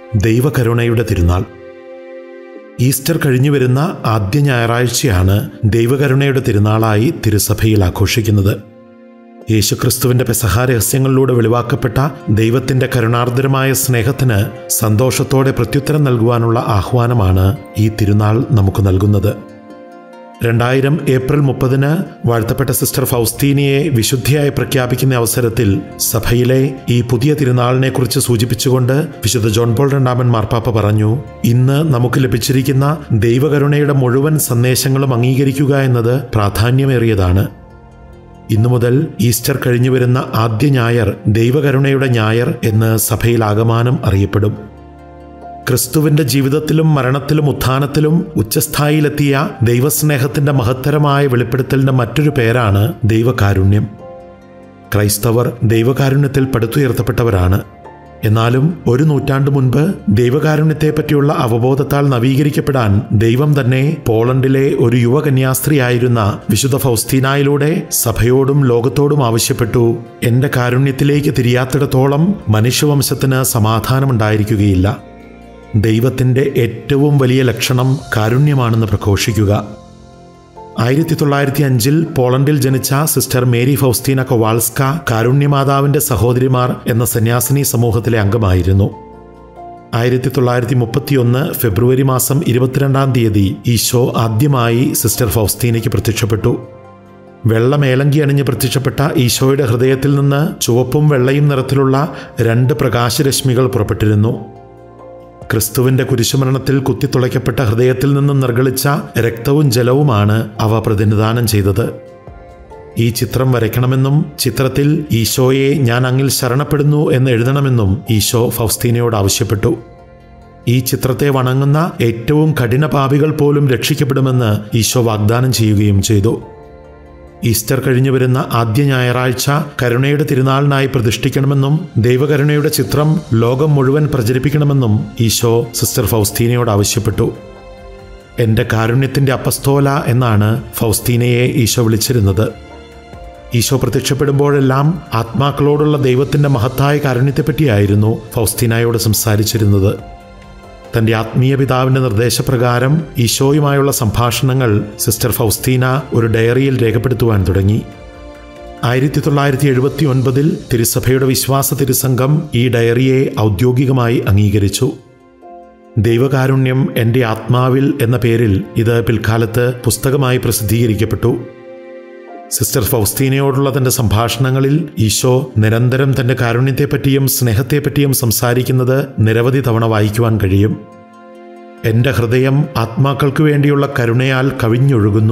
ദൈവകരുണയുടെ തിരുനാൾ ഈസ്റ്റർ കഴിഞ്ഞു വരുന്ന ആദ്യ ഞായറാഴ്ചയാണ് ദൈവകരുണയുടെ തിരുനാളായി തിരുസഭയിൽ ആഘോഷിക്കുന്നത് യേശുക്രിസ്തുവിന്റെ പെസഹ രഹസ്യങ്ങളിലൂടെ വെളിവാക്കപ്പെട്ട ദൈവത്തിന്റെ കരുണാർദ്രമായ സ്നേഹത്തിന് സന്തോഷത്തോടെ പ്രത്യുത്തരം നൽകുവാനുള്ള ആഹ്വാനമാണ് ഈ തിരുനാൾ നമുക്ക് നൽകുന്നത് രണ്ടായിരം ഏപ്രിൽ മുപ്പതിന് വാഴ്ത്തപ്പെട്ട സിസ്റ്റർ ഫൗസ്തീനിയെ വിശുദ്ധിയായി പ്രഖ്യാപിക്കുന്ന അവസരത്തിൽ സഭയിലെ ഈ പുതിയ തിരുനാളിനെക്കുറിച്ച് സൂചിപ്പിച്ചുകൊണ്ട് വിശുദ്ധ ജോൺ പോൾ രണ്ടാമൻ മാർപ്പാപ്പ പറഞ്ഞു ഇന്ന് നമുക്ക് ലഭിച്ചിരിക്കുന്ന ദൈവകരുണയുടെ മുഴുവൻ സന്ദേശങ്ങളും അംഗീകരിക്കുക എന്നത് പ്രാധാന്യമേറിയതാണ് ഇന്നു മുതൽ ഈസ്റ്റർ കഴിഞ്ഞു വരുന്ന ആദ്യ ഞായർ ദൈവകരുണയുടെ ഞായർ എന്ന് സഭയിൽ ആകമാനം അറിയപ്പെടും ക്രിസ്തുവിന്റെ ജീവിതത്തിലും മരണത്തിലും ഉത്ഥാനത്തിലും ഉച്ചസ്ഥായിലെത്തിയ ദൈവസ്നേഹത്തിന്റെ മഹത്തരമായ വെളിപ്പെടുത്തലിന്റെ മറ്റൊരു പേരാണ് ദൈവകാരുണ്യം ക്രൈസ്തവർ ദൈവകാരുണ്യത്തിൽ പടുത്തുയർത്തപ്പെട്ടവരാണ് എന്നാലും ഒരു നൂറ്റാണ്ട് മുൻപ് ദൈവകാരുണ്യത്തെപ്പറ്റിയുള്ള അവബോധത്താൽ നവീകരിക്കപ്പെടാൻ ദൈവം തന്നെ പോളണ്ടിലെ ഒരു യുവകന്യാസ്ത്രീയായിരുന്ന വിശുദ്ധ ഫൗസ്തീനായിലൂടെ സഭയോടും ലോകത്തോടും ആവശ്യപ്പെട്ടു എന്റെ കാരുണ്യത്തിലേക്ക് തിരിയാത്തിടത്തോളം മനുഷ്യവംശത്തിന് സമാധാനമുണ്ടായിരിക്കുകയില്ല ദൈവത്തിൻ്റെ ഏറ്റവും വലിയ ലക്ഷണം കാരുണ്യമാണെന്ന് പ്രഘോഷിക്കുക ആയിരത്തി തൊള്ളായിരത്തി അഞ്ചിൽ പോളണ്ടിൽ ജനിച്ച സിസ്റ്റർ മേരി ഫൗസ്തീന കൊവാൾസ്ക കാരുണ്യമാതാവിൻ്റെ സഹോദരിമാർ എന്ന സന്യാസിനി സമൂഹത്തിലെ അംഗമായിരുന്നു ആയിരത്തി തൊള്ളായിരത്തി മുപ്പത്തിയൊന്ന് ഫെബ്രുവരി മാസം ഇരുപത്തിരണ്ടാം തീയതി ഈശോ ആദ്യമായി സിസ്റ്റർ ഫൗസ്തീനയ്ക്ക് പ്രത്യക്ഷപ്പെട്ടു വെള്ള മേലങ്കി അണിഞ്ഞ് പ്രത്യക്ഷപ്പെട്ട ഈശോയുടെ ഹൃദയത്തിൽ നിന്ന് ചുവപ്പും വെള്ളയും നിറത്തിലുള്ള രണ്ട് പ്രകാശരശ്മികൾ പുറപ്പെട്ടിരുന്നു ക്രിസ്തുവിന്റെ കുരിശുമരണത്തിൽ കുത്തിത്തുളയ്ക്കപ്പെട്ട ഹൃദയത്തിൽ നിന്നും നിർഗളിച്ച രക്തവും ജലവുമാണ് അവ പ്രതിനിധാനം ചെയ്തത് ഈ ചിത്രം വരയ്ക്കണമെന്നും ചിത്രത്തിൽ ഈശോയെ ഞാൻ അങ്ങിൽ ശരണപ്പെടുന്നു എന്ന് എഴുതണമെന്നും ഈശോ ഫൗസ്തീനയോട് ആവശ്യപ്പെട്ടു ഈ ചിത്രത്തെ വണങ്ങുന്ന ഏറ്റവും കഠിന പാപികൾ പോലും രക്ഷിക്കപ്പെടുമെന്ന് ഈശോ വാഗ്ദാനം ചെയ്യുകയും ചെയ്തു ഈസ്റ്റർ കഴിഞ്ഞു വരുന്ന ആദ്യ ഞായറാഴ്ച കരുണയുടെ തിരുനാളിനായി പ്രതിഷ്ഠിക്കണമെന്നും ദൈവകരുണയുടെ ചിത്രം ലോകം മുഴുവൻ പ്രചരിപ്പിക്കണമെന്നും ഈശോ സിസ്റ്റർ ഫൗസ്തീനയോട് ആവശ്യപ്പെട്ടു എൻ്റെ കാരുണ്യത്തിൻ്റെ അപ്പസ്തോല എന്നാണ് ഫൗസ്തീനയെ ഈശോ വിളിച്ചിരുന്നത് ഈശോ പ്രത്യക്ഷപ്പെടുമ്പോഴെല്ലാം ആത്മാക്കളോടുള്ള ദൈവത്തിൻ്റെ മഹത്തായ കാരുണ്യത്തെപ്പറ്റിയായിരുന്നു ഫൗസ്തീനയോട് സംസാരിച്ചിരുന്നത് തന്റെ ആത്മീയ പിതാവിന്റെ നിർദ്ദേശപ്രകാരം ഈശോയുമായുള്ള സംഭാഷണങ്ങൾ സിസ്റ്റർ ഫൗസ്തീന ഒരു ഡയറിയിൽ രേഖപ്പെടുത്തുവാൻ തുടങ്ങി ആയിരത്തി തൊള്ളായിരത്തി എഴുപത്തി ഒൻപതിൽ തിരുസഭയുടെ വിശ്വാസ തിരുസംഘം ഈ ഡയറിയെ ഔദ്യോഗികമായി അംഗീകരിച്ചു ദൈവകാരുണ്യം എൻ്റെ ആത്മാവിൽ എന്ന പേരിൽ ഇത് പിൽക്കാലത്ത് പുസ്തകമായി പ്രസിദ്ധീകരിക്കപ്പെട്ടു സിസ്റ്റർ ഫൗസ്തീനയോടുള്ള തന്റെ സംഭാഷണങ്ങളിൽ ഈശോ നിരന്തരം തന്റെ കാരുണ്യത്തെപ്പറ്റിയും സ്നേഹത്തെപ്പറ്റിയും സംസാരിക്കുന്നത് നിരവധി തവണ വായിക്കുവാൻ കഴിയും എൻ്റെ ഹൃദയം ആത്മാക്കൾക്ക് വേണ്ടിയുള്ള കരുണയാൽ കവിഞ്ഞൊഴുകുന്നു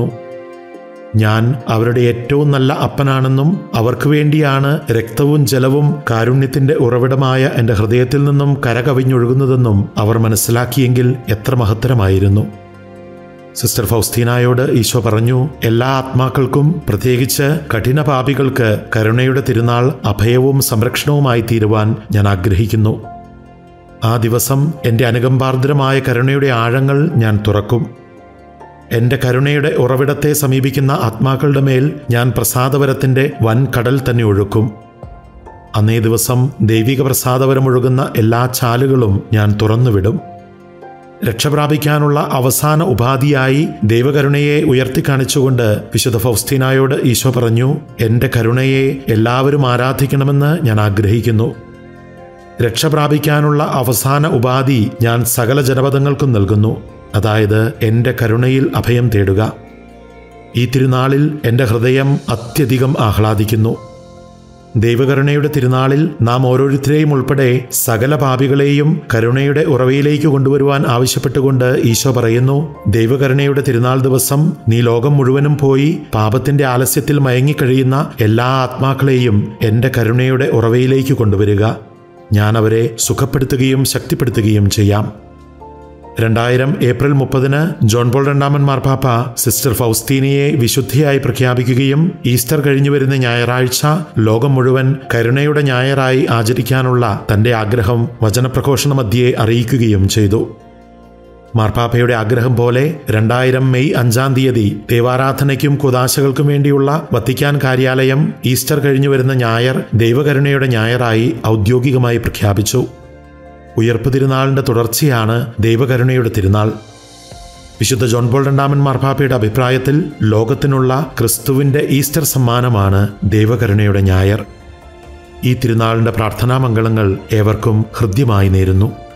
ഞാൻ അവരുടെ ഏറ്റവും നല്ല അപ്പനാണെന്നും അവർക്ക് വേണ്ടിയാണ് രക്തവും ജലവും കാരുണ്യത്തിൻ്റെ ഉറവിടമായ എൻ്റെ ഹൃദയത്തിൽ നിന്നും കരകവിഞ്ഞൊഴുകുന്നതെന്നും അവർ മനസ്സിലാക്കിയെങ്കിൽ എത്ര മഹത്തരമായിരുന്നു സിസ്റ്റർ ഫൗസ്തീനായോട് ഈശോ പറഞ്ഞു എല്ലാ ആത്മാക്കൾക്കും പ്രത്യേകിച്ച് കഠിന പാപികൾക്ക് കരുണയുടെ തിരുനാൾ അഭയവും സംരക്ഷണവുമായി തീരുവാൻ ഞാൻ ആഗ്രഹിക്കുന്നു ആ ദിവസം എൻ്റെ അനുകമ്പാർദ്രമായ കരുണയുടെ ആഴങ്ങൾ ഞാൻ തുറക്കും എൻ്റെ കരുണയുടെ ഉറവിടത്തെ സമീപിക്കുന്ന ആത്മാക്കളുടെ മേൽ ഞാൻ പ്രസാദവരത്തിൻ്റെ വൻ കടൽ തന്നെ ഒഴുക്കും അന്നേ ദിവസം ദൈവിക പ്രസാദവരമൊഴുകുന്ന എല്ലാ ചാലുകളും ഞാൻ തുറന്നുവിടും രക്ഷപ്രാപിക്കാനുള്ള അവസാന ഉപാധിയായി ദൈവകരുണയെ ഉയർത്തിക്കാണിച്ചുകൊണ്ട് വിശുദ്ധ ഫൗസ്തീനായോട് ഈശോ പറഞ്ഞു എൻ്റെ കരുണയെ എല്ലാവരും ആരാധിക്കണമെന്ന് ഞാൻ ആഗ്രഹിക്കുന്നു രക്ഷപ്രാപിക്കാനുള്ള അവസാന ഉപാധി ഞാൻ സകല ജനപദങ്ങൾക്കും നൽകുന്നു അതായത് എൻ്റെ കരുണയിൽ അഭയം തേടുക ഈ തിരുനാളിൽ എൻ്റെ ഹൃദയം അത്യധികം ആഹ്ലാദിക്കുന്നു ദൈവകരുണയുടെ തിരുനാളിൽ നാം ഓരോരുത്തരെയും ഉൾപ്പെടെ സകല പാപികളെയും കരുണയുടെ ഉറവയിലേക്ക് കൊണ്ടുവരുവാൻ ആവശ്യപ്പെട്ടുകൊണ്ട് ഈശോ പറയുന്നു ദൈവകരുണയുടെ തിരുനാൾ ദിവസം നീ ലോകം മുഴുവനും പോയി പാപത്തിന്റെ ആലസ്യത്തിൽ മയങ്ങിക്കഴിയുന്ന എല്ലാ ആത്മാക്കളെയും എൻ്റെ കരുണയുടെ ഉറവയിലേക്ക് കൊണ്ടുവരിക ഞാൻ അവരെ സുഖപ്പെടുത്തുകയും ശക്തിപ്പെടുത്തുകയും ചെയ്യാം രണ്ടായിരം ഏപ്രിൽ മുപ്പതിന് ജോൺ പോൾ രണ്ടാമൻ മാർപ്പാപ്പ സിസ്റ്റർ ഫൗസ്തീനയെ വിശുദ്ധിയായി പ്രഖ്യാപിക്കുകയും ഈസ്റ്റർ കഴിഞ്ഞു വരുന്ന ഞായറാഴ്ച ലോകം മുഴുവൻ കരുണയുടെ ഞായറായി ആചരിക്കാനുള്ള തന്റെ ആഗ്രഹം വചനപ്രഘോഷണ മധ്യേ അറിയിക്കുകയും ചെയ്തു മാർപ്പാപ്പയുടെ ആഗ്രഹം പോലെ രണ്ടായിരം മെയ് അഞ്ചാം തീയതി ദൈവാരാധനയ്ക്കും കുദാശകൾക്കും വേണ്ടിയുള്ള വത്തിക്കാൻ കാര്യാലയം ഈസ്റ്റർ കഴിഞ്ഞു വരുന്ന ഞായർ ദൈവകരുണയുടെ ഞായറായി ഔദ്യോഗികമായി പ്രഖ്യാപിച്ചു ഉയർപ്പ് തിരുനാളിൻ്റെ തുടർച്ചയാണ് ദൈവകരുണയുടെ തിരുനാൾ വിശുദ്ധ ജോൺ പോൾ രണ്ടാമൻ മാർപ്പാപ്പയുടെ അഭിപ്രായത്തിൽ ലോകത്തിനുള്ള ക്രിസ്തുവിൻ്റെ ഈസ്റ്റർ സമ്മാനമാണ് ദൈവകരുണയുടെ ഞായർ ഈ തിരുനാളിൻ്റെ പ്രാർത്ഥനാ മംഗളങ്ങൾ ഏവർക്കും ഹൃദ്യമായി നേരുന്നു